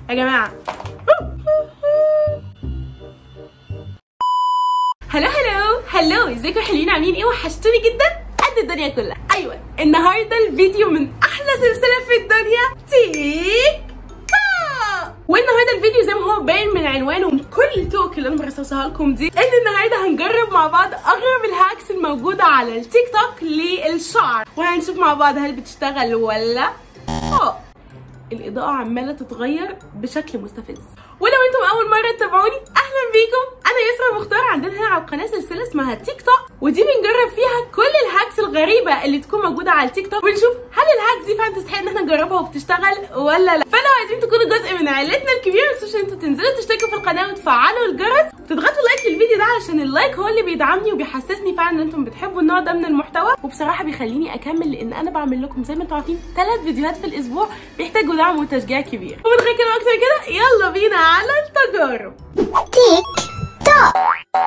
يا جماعه هلو هلو هلو ازيكم حلوين عاملين ايه وحشتوني جدا قد الدنيا كلها ايوه النهارده الفيديو من احلى سلسله في الدنيا تيك توك والنهارده الفيديو زي ما هو باين من عنوانه ومن كل التوك اللي انا برصصها لكم دي ان النهارده هنجرب مع بعض اغرب الهاكس الموجوده على التيك توك للشعر وهنشوف مع بعض هل بتشتغل ولا اه الاضاءه عماله تتغير بشكل مستفز ولو انتم اول مره تتابعوني اهلا بيكم انا يسرا مختار عندنا هنا على القناه سلسله اسمها تيك توك ودي بنجرب فيها كل الهاكس الغريبه اللي تكون موجوده على التيك توك ونشوف هل الهاكس دي فعلا تستحق ان احنا نجربها وبتشتغل ولا لا فلو عايزين تكونوا جزء من عائلتنا الكبيره ما تنسوش ان انتوا تنزلوا تشتركوا في القناه وتفعلوا الجرس وتضغطوا لايك للفيديو ده علشان اللايك هو اللي بيدعمني وبيحسسني فعلا ان انتم بتحبوا النوع ده من المحتوى وبصراحه بيخليني اكمل لان انا بعمل لكم زي ما انتم عارفين ثلاث فيديوهات في الاسبوع بيحتاجوا دعم وتشجيع كبير ومن غير كده اكتر كده يلا بينا على التجارب تيك توك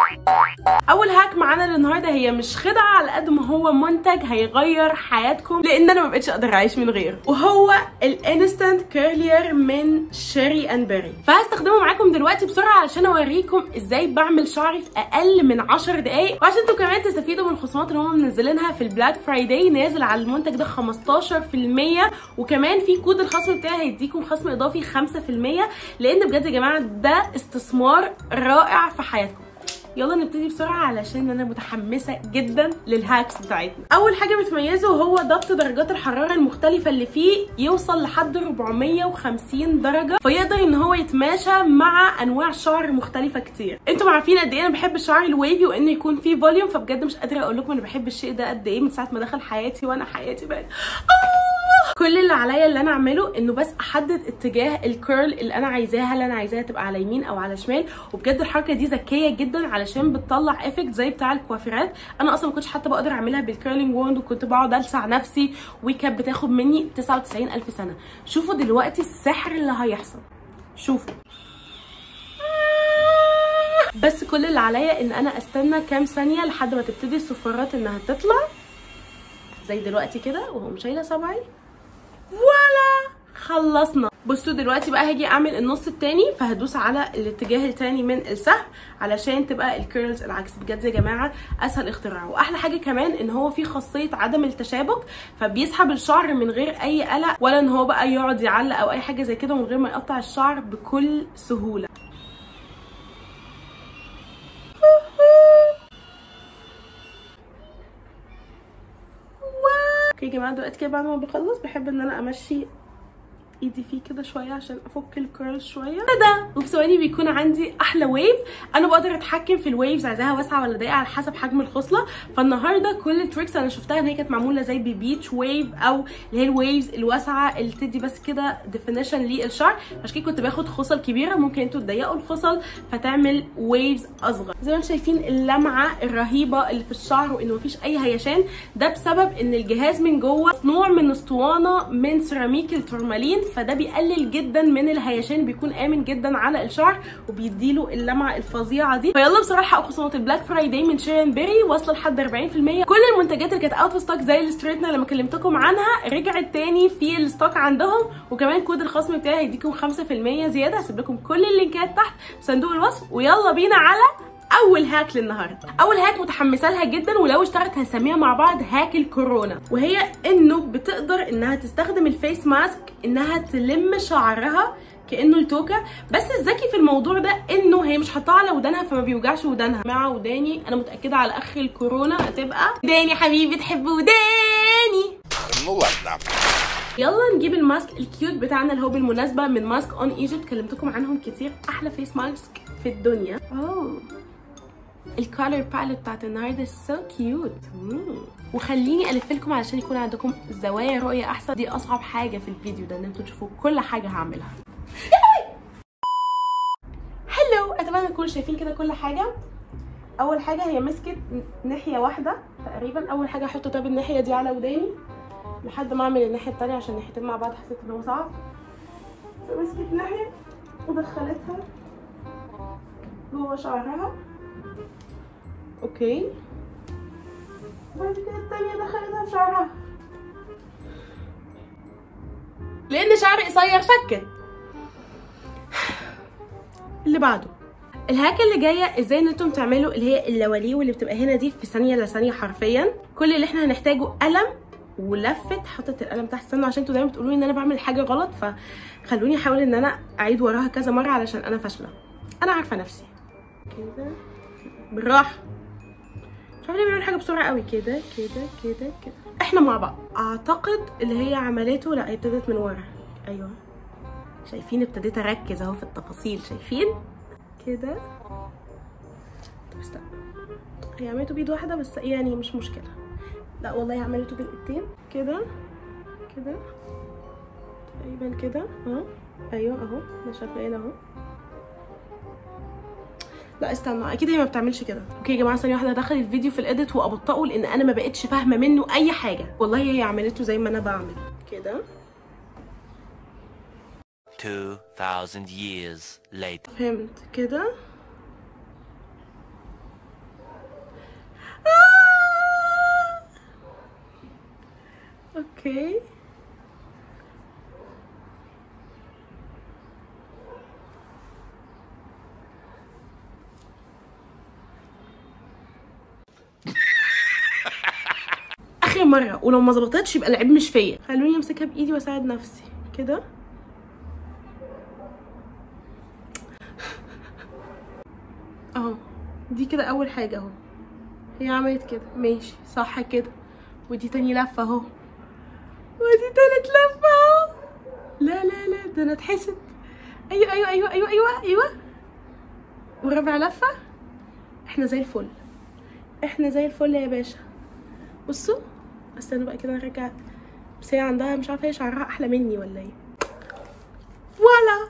اول هاك معانا النهارده هي مش خدعه على قد ما هو منتج هيغير حياتكم لان انا ما بقتش اقدر اعيش من غيره وهو الانستنت كيرلير من شيري اند بيري فهستخدمه معاكم دلوقتي بسرعه عشان اوريكم ازاي بعمل شعري في اقل من 10 دقائق وعشان انتوا كمان تستفيدوا من الخصومات اللي هم منزلينها في البلاك فرايداي نازل على المنتج ده 15% وكمان في كود الخصم بتاعي هيديكم خصم اضافي 5% لان بجد يا جماعه ده استثمار رائع في حياتكم يلا نبتدي بسرعه علشان انا متحمسه جدا للهاكس بتاعتنا اول حاجه بتميزه هو ضبط درجات الحراره المختلفه اللي فيه يوصل لحد 450 درجه فيقدر ان هو يتماشى مع انواع شعر مختلفه كتير انتوا عارفين قد ايه انا بحب الشعر الويفي وان يكون فيه فوليوم فبجد مش قادره اقول لكم انا بحب الشيء ده قد ايه من ساعه ما دخل حياتي وانا حياتي بقت كل اللي عليا اللي انا اعمله انه بس احدد اتجاه الكيرل اللي انا عايزاها اللي انا عايزاها تبقى على يمين او على شمال وبجد الحركه دي ذكيه جدا علشان بتطلع افكت زي بتاع الكوافيرات انا اصلا ما كنتش حتى بقدر اعملها بالكيرلينج ووند وكنت بقعد السع نفسي وكانت بتاخد مني 99 الف سنه شوفوا دلوقتي السحر اللي هيحصل شوفوا بس كل اللي عليا ان انا استنى كام ثانيه لحد ما تبتدي الصفارات انها تطلع زي دلوقتي كده وهم شايله صبعي فوالا خلصنا بصوا دلوقتي بقى هاجي اعمل النص التاني فهدوس على الاتجاه التاني من السهم علشان تبقى الكيرلز العكس بجد يا جماعه اسهل اختراع واحلى حاجه كمان ان هو فيه خاصيه عدم التشابك فبيسحب الشعر من غير اي قلق ولا ان هو بقى يقعد يعلق او اي حاجه زي كده من غير ما يقطع الشعر بكل سهوله اوكي يا جماعه دلوقتي كده بعد ما بخلص بحب ان انا امشي ايدي فيه كده شويه عشان افك الكيرل شويه ده وفي ثواني بيكون عندي احلى ويف انا بقدر اتحكم في الويفز عايزاها واسعه ولا ضيقه على حسب حجم الخصله فالنهارده كل التريكس انا شفتها ان هي كانت معموله زي ببيتش ويف او اللي هي الويفز الواسعه اللي تدي بس كده ديفينيشن للشعر عشان كده كنت باخد خصل كبيره ممكن انتوا تضيقوا الخصل فتعمل ويفز اصغر زي ما انتم شايفين اللمعه الرهيبه اللي في الشعر وانه مفيش اي هيشان ده بسبب ان الجهاز من جوه مصنوع من اسطوانه من سيراميك التورمالين فده بيقلل جدا من الهيشان بيكون امن جدا على الشعر وبيديله اللمعه الفظيعه دي فيلا بصراحه خصومات البلاك فرايداي من شيرين بيري واصله لحد 40% كل المنتجات اللي كانت اوت اوف ستوك زي الستريتنر لما كلمتكم عنها رجعت تاني في الستوك عندهم وكمان كود الخصم بتاعي هيديكم 5% زياده هسيب لكم كل اللينكات تحت في صندوق الوصف ويلا بينا على اول هاك للنهارده اول هاك متحمسه لها جدا ولو اشتغلت هنسميها مع بعض هاك الكورونا وهي انه بتقدر انها تستخدم الفيس ماسك انها تلم شعرها كانه التوكه بس الذكي في الموضوع ده انه هي مش حاطاه على ودانها فما بيوجعش ودانها مع وداني انا متاكده على اخر الكورونا هتبقى وداني حبيبي تحب وداني مولع يلا نجيب الماسك الكيوت بتاعنا اللي هو بالمناسبه من ماسك اون ايجيبت كلمتكم عنهم كتير احلى فيس ماسك في الدنيا اوه الكالر باليت بتاعت النهارده سو كيوت وخليني الف لكم علشان يكون عندكم زوايا رؤيه احسن دي اصعب حاجه في الفيديو ده ان انتوا تشوفوا كل حاجه هعملها هلو اتمنى تكونوا شايفين كده كل حاجه اول حاجه هي مسكت ناحيه واحده تقريبا اول حاجه احط طب الناحيه دي على وداني لحد ما اعمل الناحيه التانية عشان الناحيتين مع بعض حسيت ان هو صعب فمسكت ناحيه ودخلتها جوه شعرها اوكي وبعد كده التانية دخلتها في شعرها لان شعري قصير فكت اللي بعده الهاك اللي جايه ازاي ان انتم تعملوا اللي هي اللواليو اللي بتبقى هنا دي في ثانيه لثانيه حرفيا كل اللي احنا هنحتاجه قلم ولفه حطت القلم تحت استنوا عشان انتوا دايما بتقولوا لي ان انا بعمل حاجه غلط فخلوني احاول ان انا اعيد وراها كذا مره علشان انا فاشله انا عارفه نفسي كده بالراحه مش عارفه ليه بيعمل حاجه بسرعه قوي كده كده كده كده احنا مع بعض اعتقد اللي هي عملته لا هي ابتدت من ورا ايوه شايفين ابتديت اركز اهو في التفاصيل شايفين كده طب استنى هي عملته بايد واحده بس يعني مش مشكله لا والله عملته بالايدين كده كده تقريبا كده اهو ايوه اهو انا شغاله اهو لا استنى اكيد هي ما بتعملش كده اوكي يا جماعه ثانيه واحده هدخل الفيديو في الاديت وابطئه لان انا ما بقتش فاهمه منه اي حاجه والله هي عملته زي ما انا بعمل كده 2,000 years later. فهمت كده آه! اوكي اخر مره ولو ما ظبطتش يبقى العيب مش فيا خلوني امسكها بايدي واساعد نفسي كده اهو دي كده اول حاجه اهو هي عملت كده ماشي صح كده ودي تاني لفه اهو ودي تالت لفه اهو لا لا لا ده انا اتحسد ايوه ايوه ايوه ايوه ايوه ايوه ورابع لفه احنا زي الفل احنا زي الفل يا باشا بصوا استنوا بقى كده نرجع بس هي عندها مش عارفه هي شعرها احلى مني ولا ايه فوالا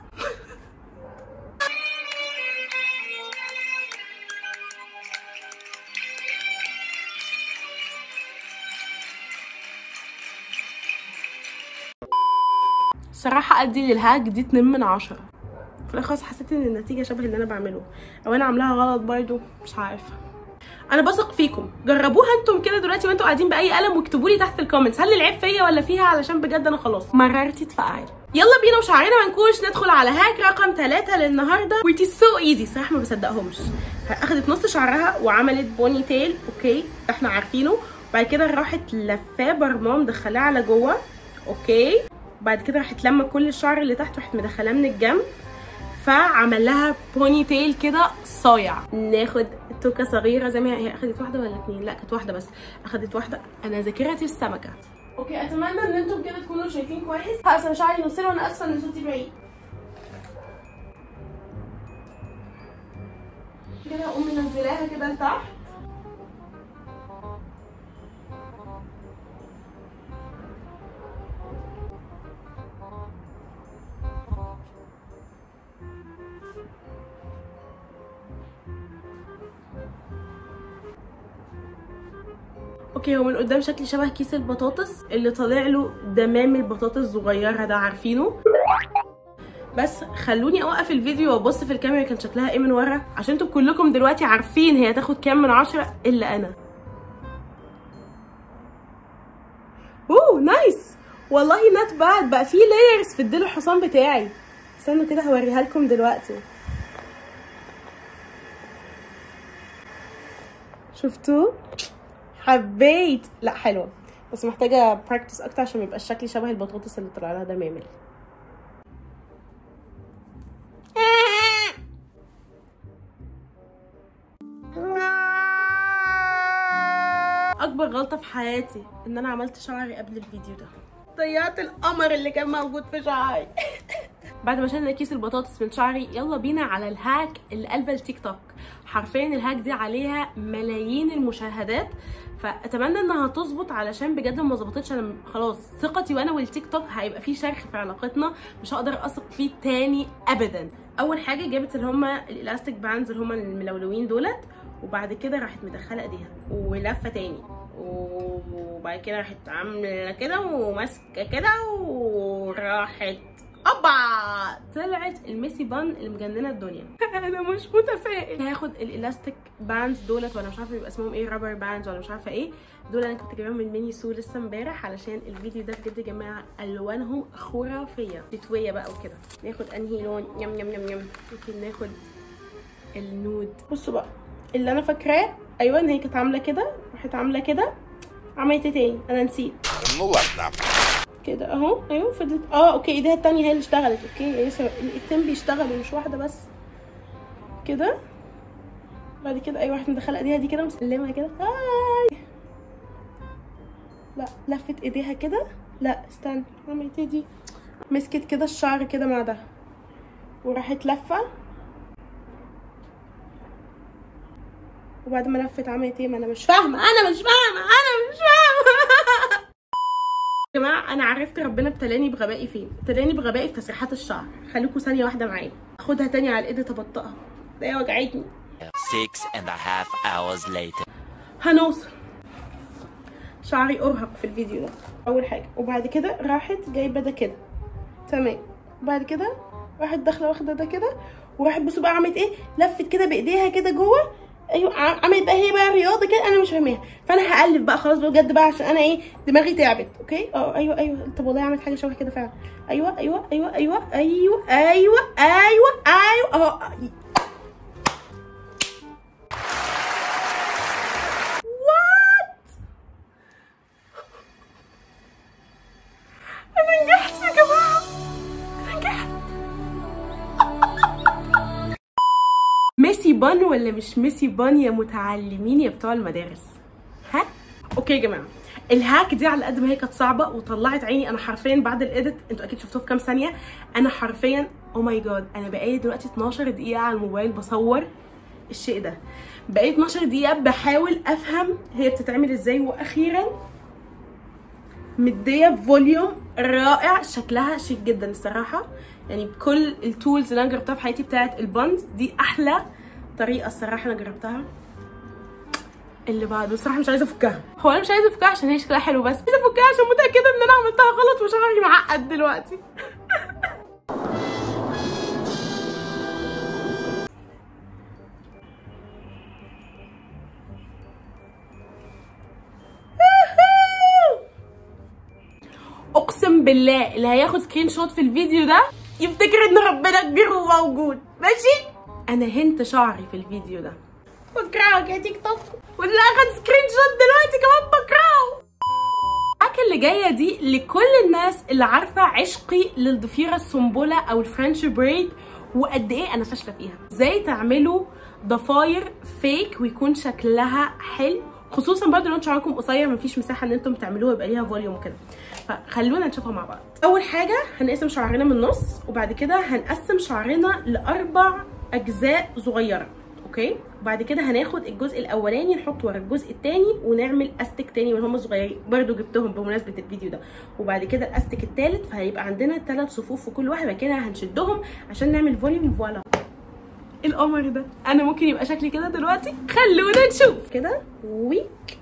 صراحة ادي للهاك دي 2 من عشرة في الاخر حسيت ان النتيجة شبه اللي انا بعمله او انا عاملاها غلط برضو مش عارفة انا بثق فيكم جربوها انتم كده دلوقتي وانتوا قاعدين باي قلم واكتبوا لي تحت في الكومنتس هل العيب فيا ولا فيها علشان بجد انا خلاص مررتي تفعل يلا بينا وشعرنا منكوش ندخل على هاك رقم ثلاثة للنهارده which is so easy صراحة ما بصدقهمش اخدت نص شعرها وعملت بوني تيل اوكي احنا عارفينه بعد كده راحت لفاه برماه مدخلاه على جوه اوكي بعد كده راحت لما كل الشعر اللي تحت راحت مدخلاه من الجنب فعمل لها بوني تيل كده صايع ناخد توكه صغيره زي ما هي هي اخدت واحده ولا اتنين لا كانت واحده بس اخدت واحده انا ذاكرتي السمكه اوكي اتمنى ان انتم كده تكونوا شايفين كويس هقسم شعري نصين وانا اسفه ان صوتي بعيد كده اقوم منزلاها كده لتحت اوكي هو من قدام شكلي شبه كيس البطاطس اللي طالع له دمام البطاطس الصغيره ده عارفينه بس خلوني اوقف الفيديو وابص في الكاميرا كان شكلها ايه من ورا عشان انتوا كلكم دلوقتي عارفين هي هتاخد كام من عشرة الا انا اوه نايس والله نوت باد بقى في لايرز في الديل الحصان بتاعي استنوا كده هوريها لكم دلوقتي شفتوه حبيت لا حلوه بس محتاجه براكتس اكتر عشان يبقى شكلي شبه البطاطس اللي طلع لها ده مامل اكبر غلطه في حياتي ان انا عملت شعري قبل الفيديو ده ضيعت القمر اللي كان موجود في شعري بعد ما شلنا كيس البطاطس من شعري يلا بينا على الهاك اللي قلبه التيك توك حرفيا الهاك دي عليها ملايين المشاهدات فاتمنى انها تظبط علشان بجد ما ظبطتش انا خلاص ثقتي وانا والتيك توك هيبقى فيه شرخ في علاقتنا مش هقدر اثق فيه تاني ابدا اول حاجه جابت اللي هما الالاستيك باندز اللي هما الملولوين دولت وبعد كده راحت مدخله ايديها ولفه تاني وبعد كده راحت عامله كده وماسكه كده وراحت اوبا طلعت الميسي بان اللي مجننه الدنيا انا مش متفائل هاخد الالاستيك باندز دولت ولا مش عارفه بيبقى اسمهم ايه رابر باندز ولا مش عارفه ايه دول انا كنت جايباهم من ميني سو لسه امبارح علشان الفيديو ده بجد يا جماعه الوانهم خرافيه تتويه بقى وكده ناخد انهي لون يم يم يم يم ممكن ناخد النود بصوا بقى اللي انا فاكراه ايوه ان هي كانت عامله كده راحت عامله كده عملت ايه تاني انا نسيت Ну ладно. كده اهو ايوه فضلت اه اوكي ايديها التانية هي اللي اشتغلت اوكي هي سو- الايدين بيشتغلوا مش واحدة بس كده بعد كده اي واحدة مدخلة ايديها دي كده مسلمة كده هاي لا لفت ايديها كده لا استنى عملت ايه دي مسكت كده الشعر كده مع ده وراحت لفة وبعد ما لفت عملت ايه ما انا مش فاهمة انا مش فاهمة انا مش فاهمة يا جماعه انا عرفت ربنا ابتلاني بغبائي فين ابتلاني بغبائي في تسريحات الشعر خليكم ثانيه واحده معايا اخدها تاني على الايد تبطئها ده هي وجعتني Six and a half hours later. هنوصل شعري ارهق في الفيديو ده اول حاجه وبعد كده راحت جايبه ده كده تمام وبعد كده راحت داخله واخده ده كده وراحت بصوا بقى عملت ايه لفت كده بايديها كده جوه ايوه ع- عملت بقى هي بقى رياضه كده انا مش فاهماها فانا هقلب بقى خلاص بجد بقى عشان انا ايه دماغي تعبت اوكي اه ايوه ايوه طب والله عملت حاجه شبه كده فعلا ايوه ايوه ايوه ايوه ايوه ايوه ايوه ايوه اهو وات انا نجحت يا جماعه انا نجحت ميسي بان ولا مش ميسي بان يا متعلمين يا بتوع المدارس ها اوكي يا جماعه الهاك دي على قد ما هي كانت صعبه وطلعت عيني انا حرفيا بعد الايديت انتوا اكيد شفتوه في كام ثانيه انا حرفيا او ماي جاد انا بقالي دلوقتي 12 دقيقه على الموبايل بصور الشيء ده بقيت 12 دقيقه بحاول افهم هي بتتعمل ازاي واخيرا مديه فوليوم رائع شكلها شيك جدا الصراحه يعني بكل التولز اللي انا جربتها في حياتي بتاعت البانز دي احلى طريقه الصراحه انا جربتها اللي بعده الصراحه مش عايزه افكها هو انا مش عايزه افكها عشان هي شكلها حلو بس عايزه افكها عشان متاكده ان انا عملتها غلط وشعري معقد دلوقتي اقسم بالله اللي هياخد سكرين شوت في الفيديو ده يفتكر ان ربنا كبير وموجود ماشي انا هنت شعري في الفيديو ده بكرهك يا تيك توك واللي اخد سكرين شوت دلوقتي كمان بكرهه الحاجة اللي جاية دي لكل الناس اللي عارفة عشقي للضفيرة السنبلة أو الفرنش بريد وقد إيه أنا فاشلة فيها إزاي تعملوا ضفاير فيك ويكون شكلها حلو خصوصا برضه لو انتوا شعركم قصير مفيش مساحه ان انتم تعملوها يبقى ليها فوليوم وكده فخلونا نشوفها مع بعض اول حاجه هنقسم شعرنا من النص وبعد كده هنقسم شعرنا لاربع اجزاء صغيره اوكي وبعد كده هناخد الجزء الاولاني نحط ورا الجزء الثاني ونعمل استك تاني من هم صغيرين برضو جبتهم بمناسبه الفيديو ده وبعد كده الاستك الثالث فهيبقى عندنا ثلاث صفوف في كل واحد بعد كده هنشدهم عشان نعمل فوليوم فوالا إيه القمر ده انا ممكن يبقى شكلي كده دلوقتي خلونا نشوف كده ويك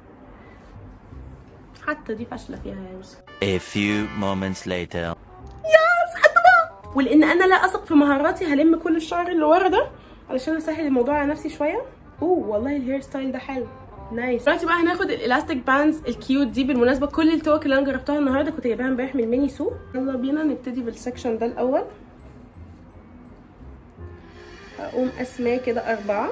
حتى دي فاشله فيها يا يوسف A few moments later. يس حتى بقى ولان انا لا اثق في مهاراتي هلم كل الشعر اللي ورا ده علشان اسهل الموضوع على نفسي شويه اوه والله الهير ستايل ده حلو نايس دلوقتي بقى هناخد الالاستيك باندز الكيوت دي بالمناسبه كل التوك اللي انا جربتها النهارده كنت جايباها امبارح من الميني سو يلا بينا نبتدي بالسكشن ده الاول هقوم قسماه كده اربعه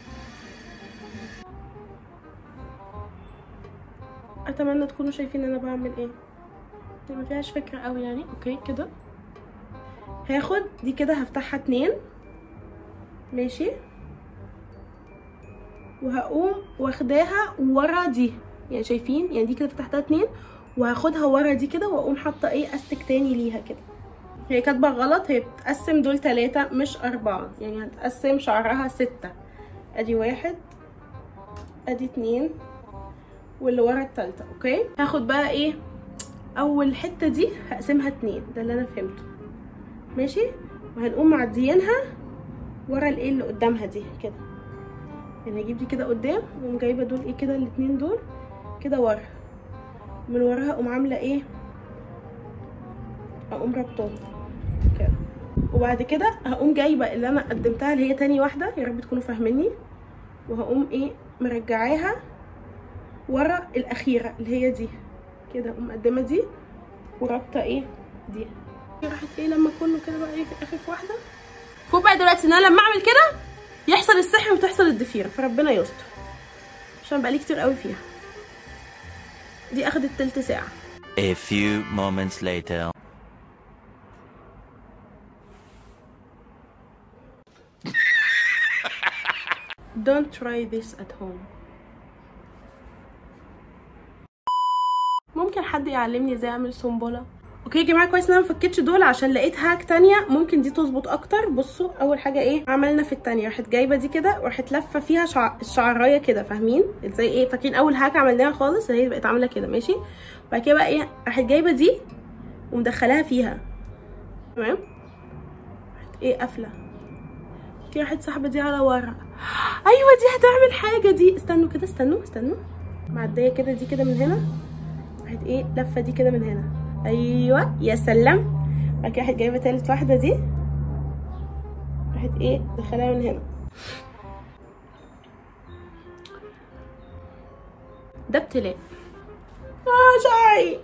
اتمنى تكونوا شايفين انا بعمل ايه دي ما فيهاش فكره قوي يعني اوكي كده هاخد دي كده هفتحها اتنين ماشي وهقوم واخداها ورا دي يعني شايفين يعني دي كده فتحتها اتنين وهاخدها ورا دي كده واقوم حاطه ايه استك تاني ليها كده هي كاتبه غلط هي بتقسم دول تلاتة مش أربعة يعني هتقسم شعرها ستة ادي واحد ادي اتنين واللي ورا التالتة اوكي هاخد بقى ايه اول حتة دي هقسمها اتنين ده اللي انا فهمته ماشي وهنقوم معديينها ورا الايه اللي قدامها دي كده يعني هجيب دي كده قدام واقوم جايبه دول ايه كده الاتنين دول كده ورا من وراها اقوم عامله ايه اقوم ربطهم كده وبعد كده هقوم جايبه اللي انا قدمتها اللي هي تاني واحده يا رب تكونوا فاهميني وهقوم ايه مرجعاها ورا الاخيره اللي هي دي كده اقوم مقدمه دي ورابطه ايه دي راحت ايه لما كله كده بقى ايه في اخر في واحده فوق بقى دلوقتي ان انا لما اعمل كده يحصل السحر وتحصل الضفيره فربنا يستر عشان بقالي كتير قوي فيها دي اخدت تلت ساعه A few moments later. Don't try this at home. ممكن حد يعلمني ازاي اعمل سنبله اوكي يا جماعه كويس ان انا مفكتش دول عشان لقيت هاك تانية ممكن دي تظبط اكتر بصوا اول حاجه ايه عملنا في التانية راحت جايبه دي كده وراحت لفه فيها شع... الشعرايه كده فاهمين ازاي ايه فاكرين اول هاك عملناها خالص هي بقت عامله كده ماشي بعد كده بقى ايه راحت جايبه دي ومدخلاها فيها تمام راحت ايه قافله كده راحت سحبه دي على ورا ايوه دي هتعمل حاجه دي استنوا كده استنوا استنوا معديه كده دي كده من هنا راحت ايه لفه دي كده من هنا ايوه يا سلام بعد كده راحت جايبه تالت واحده دي راحت ايه دخلها من هنا ده ابتلاء اه شعري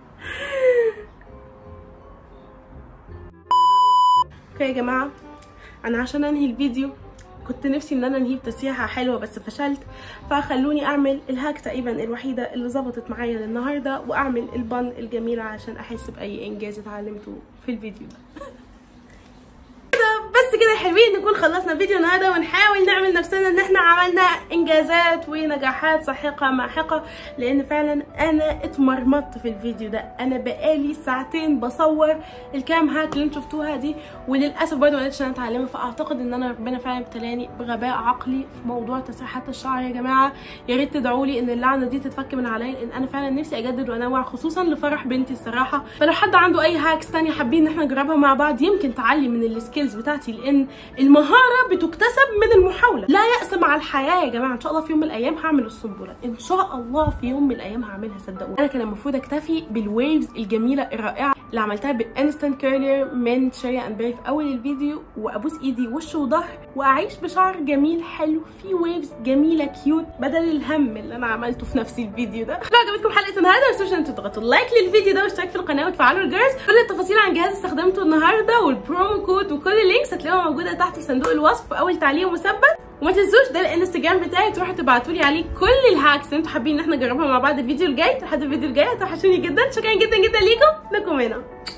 اوكي يا جماعه انا عشان انهي الفيديو كنت نفسي ان انا انهيه بتسريحه حلوه بس فشلت فخلوني اعمل الهاك تقريبا الوحيده اللي ظبطت معايا للنهارده واعمل البن الجميله عشان احس باي انجاز اتعلمته في الفيديو ده كده بس كده يا حلوين نكون خلصنا فيديو النهارده ونحاول نعمل نفسنا ان احنا عملنا انجازات ونجاحات ساحقه ماحقه لان فعلا انا اتمرمطت في الفيديو ده انا بقالي ساعتين بصور الكام هاك اللي انتوا شفتوها دي وللاسف برضه ما قدرتش ان انا اتعلمها فاعتقد ان انا ربنا فعلا ابتلاني بغباء عقلي في موضوع تسريحات الشعر يا جماعه يا ريت تدعوا لي ان اللعنه دي تتفك من عليا لان انا فعلا نفسي اجدد وانوع خصوصا لفرح بنتي الصراحه فلو حد عنده اي هاكس تانية حابين ان احنا نجربها مع بعض يمكن تعلي من السكيلز بتاعتي لان المهاره بتكتسب من المحاوله لا يأس مع الحياه يا جماعه ان شاء الله في يوم من الايام هعمل السنبله ان شاء الله في يوم من الايام هعملها صدقوني انا كان المفروض اكتفي بالويفز الجميله الرائعه اللي عملتها بالانستنت كيرلر من شيري اند بري في اول الفيديو وابوس ايدي وش وظهر واعيش بشعر جميل حلو فيه ويفز جميله كيوت بدل الهم اللي انا عملته في نفس الفيديو ده لو عجبتكم حلقه النهارده ما تنسوش ان انتوا تضغطوا لايك للفيديو ده واشتراك في القناه وتفعلوا الجرس كل التفاصيل عن جهاز استخدمته النهارده والبرومو كود وكل اللينكس هتلاقوها موجوده تحت في صندوق الوصف في اول تعليق مثبت وما تنسوش ده الانستجرام بتاعي تروحوا تبعتوا لي عليه كل الهاكس اللي انتوا حابين ان احنا نجربها مع بعض الفيديو الجاي لحد الفيديو الجاي هتوحشوني جدا شكرا جدا جدا ليكم لكم هنا